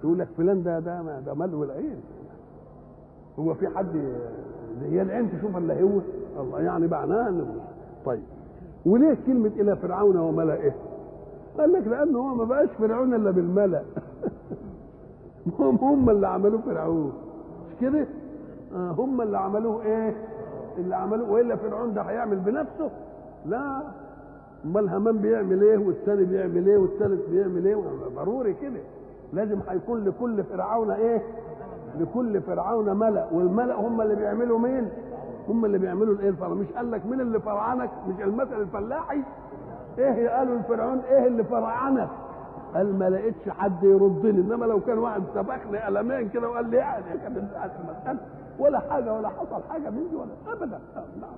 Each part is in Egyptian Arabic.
يقول لك فلان ده ده ده ملو العين هو في حد هي العين تشوف الا هو الله يعني معناه انه طيب وليه كلمة إلى فرعون وملئه؟ قال لك لأنه هو ما بقاش فرعون إلا بالملأ هم هم اللي عملوه فرعون مش كده؟ آه هم اللي عملوه إيه؟ اللي عملوه وإلا فرعون ده هيعمل بنفسه؟ لا امال هامان بيعمل ايه والثاني بيعمل ايه والثالث بيعمل ايه ضروري كده لازم هيكون لكل فرعون ايه لكل فرعون ملأ والملأ هم اللي بيعملوا مين هم اللي بيعملوا الايه الفرع مش قال لك مين اللي فرعنك مش المثل الفلاحي ايه قالوا لفرعون ايه اللي فرعنك قال ما لقيتش حد يردني انما لو كان واحد سبقني قلمين كده وقال لي يعني كانت المساله ولا حاجه ولا حصل حاجه من دي ولا ابدا نعم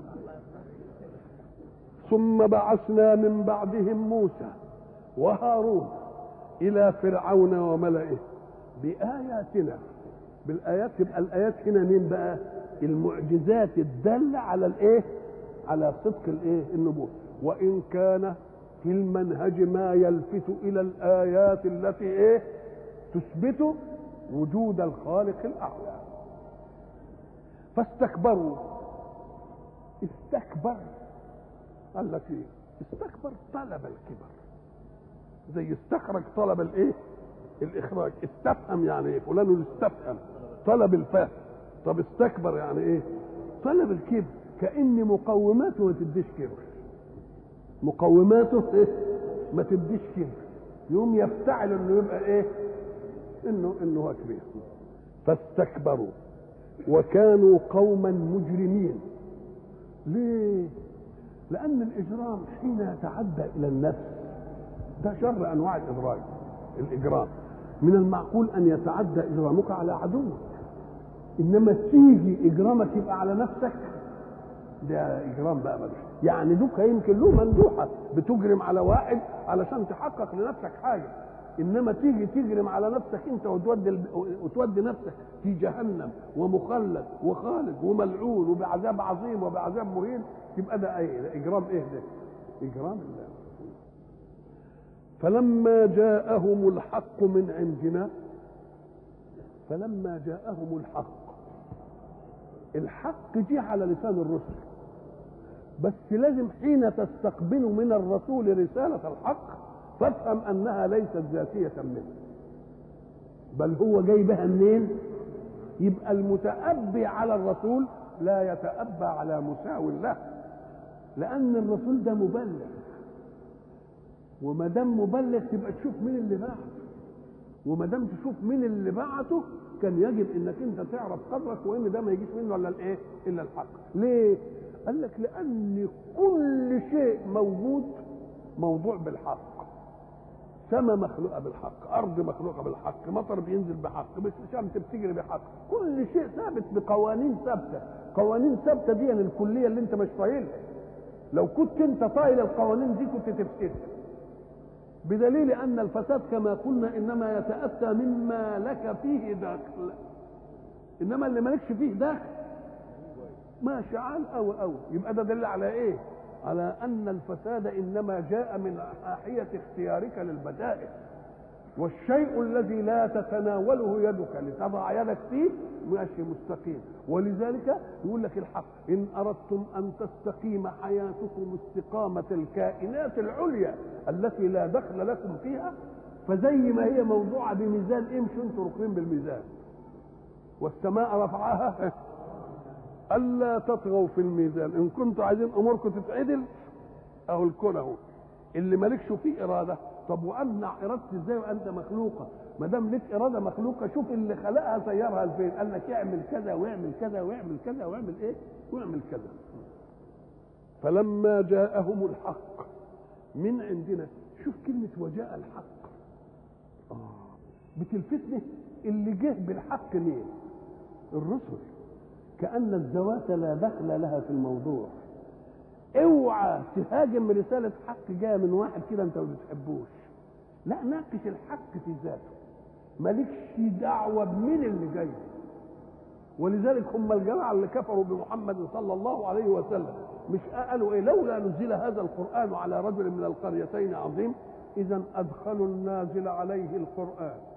ثم بعثنا من بعدهم موسى وهارون الى فرعون وملئه باياتنا بالايات تبقى الايات هنا مين بقى المعجزات الداله على الايه على صدق الايه النبوه وان كان في المنهج ما يلفت الى الايات التي ايه تثبت وجود الخالق الاعلى فاستكبروا استكبر قال لك ايه استكبر طلب الكبر زي استخرج طلب الايه الاخراج استفهم يعني ايه فلان استفهم طلب الفهم طب استكبر يعني ايه طلب الكبر كان مقوماته ما تديش كبر مقوماته ايه ما تديش كبر يوم يفتعل انه يبقى ايه انه انه هو كبير فاستكبروا وكانوا قوما مجرمين ليه لأن الإجرام حين يتعدى إلى النفس ده شر أنواع الإدراج الإجرام من المعقول أن يتعدى إجرامك على عدوك إنما تيجي إجرامك يبقى على نفسك ده إجرام بقى ملوش يعني دوك يمكن له مندوحة بتجرم على واحد علشان تحقق لنفسك حاجة انما تيجي تجرم على نفسك انت وتودي وتودي نفسك في جهنم ومخلد وخالد وملعون وبعذاب عظيم وبعذاب مهين يبقى ده ايه ده اجرام ايه ده اجرام الله فلما جاءهم الحق من عندنا فلما جاءهم الحق الحق جه على لسان الرسل بس لازم حين تستقبل من الرسول رسالة الحق فافهم انها ليست ذاتية منه بل هو جاي بها منين يبقى المتأبي على الرسول لا يتأبى على مساو له لأن الرسول ده مبلغ وما دام مبلغ تبقى تشوف مين اللي بعته وما دام تشوف مين اللي بعته كان يجب انك انت تعرف قدرك وان ده ما يجيش منه الا الايه؟ الا الحق. ليه؟ قال لك لان كل شيء موجود موضوع بالحق. سماء مخلوقه بالحق، ارض مخلوقه بالحق، مطر بينزل بحق، بس شمس بتجري بحق، كل شيء ثابت بقوانين ثابته، قوانين ثابته دي يعني الكليه اللي انت مش طايلها. لو كنت انت طايل القوانين دي كنت تفسدها. بدليل ان الفساد كما قلنا انما يتاتى مما لك فيه دخل انما اللي مالكش فيه دخل ما شعال او او يبقى ده دليل على ايه على ان الفساد انما جاء من ناحيه اختيارك للبدائل والشيء الذي لا تتناوله يدك لتضع يدك فيه ماشي مستقيم ولذلك يقول لك الحق ان اردتم ان تستقيم حياتكم استقامه الكائنات العليا التي لا دخل لكم فيها فزي ما هي موضوعه بميزان امشوا انتوا ركنين بالميزان والسماء رفعها الا تطغوا في الميزان ان كنتوا عايزين اموركم تتعدل اهو الكون اهو اللي مالكش فيه اراده طب وامنع ارادتي ازاي وانت مخلوقه ما دام لك اراده مخلوقه شوف اللي خلقها سيرها لفين قال لك اعمل كذا واعمل كذا واعمل كذا واعمل ايه واعمل كذا فلما جاءهم الحق من عندنا شوف كلمة وجاء الحق آه بتلفتني اللي جه بالحق مين الرسل كأن الذوات لا دخل لها في الموضوع اوعى تهاجم رسالة حق جاية من واحد كده انت ما بتحبوش لا ناقش الحق في ذاته مالكش دعوة بمين اللي جاي ولذلك هم الجماعة اللي كفروا بمحمد صلى الله عليه وسلم مش قالوا ايه لولا نزل هذا القرآن على رجل من القريتين عظيم إذا أدخلوا النازل عليه القرآن